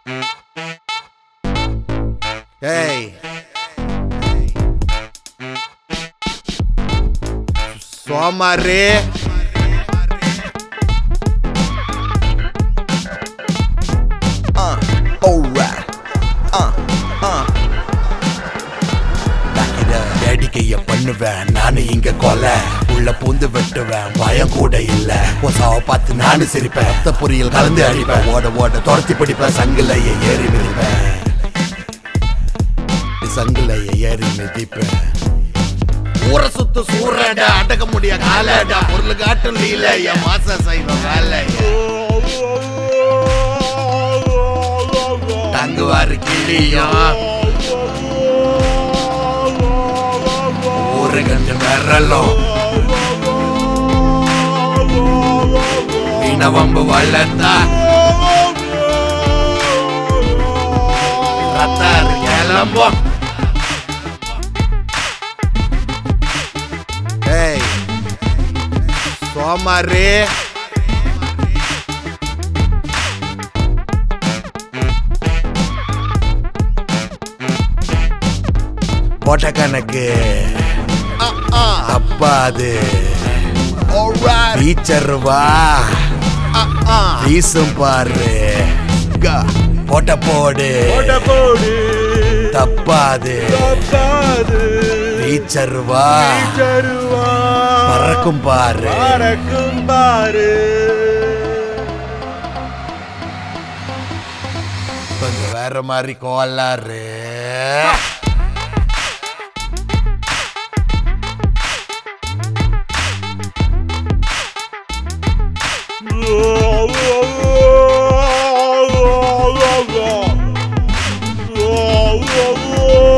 ஏய் சோமாரி Uh, alright. Uh, uh. வேடிக்கைய பண்ணுவேன் நானு இங்க கொலை உள்ள பூந்து வெட்டுவேன் பயம் கூட இல்ல ஒசாவ பார்த்து நானு சிரிப்பேன் ரத்த பொரியல் கலந்து அடிப்பேன் ஓட ஓட துரத்தி பிடிப்பேன் சங்கிலைய ஏறி மிதிப்பேன் சங்கிலைய ஏறி மிதிப்பேன் ஊர சுத்து சூறடா அடக்க முடிய காலடா பொருள் காட்டும் லீல என் மாச செய்வ வேலை தங்குவாரு கிளியும் ஊரு கண்டு விரலும் வீணவம்பு வளர்த்தா ரத்தாரு கிளம்பும் ஏய் சோமாரி போட்ட கணக்கு தப்பாது டீச்சர் வா வீசும் பாரு போட்ட போடு போடு தப்பாது தப்பாது டீச்சர் வா தருவா பறக்கும் பாரு பறக்கும் பாரு கொஞ்சம் வேற மாதிரி கோளாறு Oh,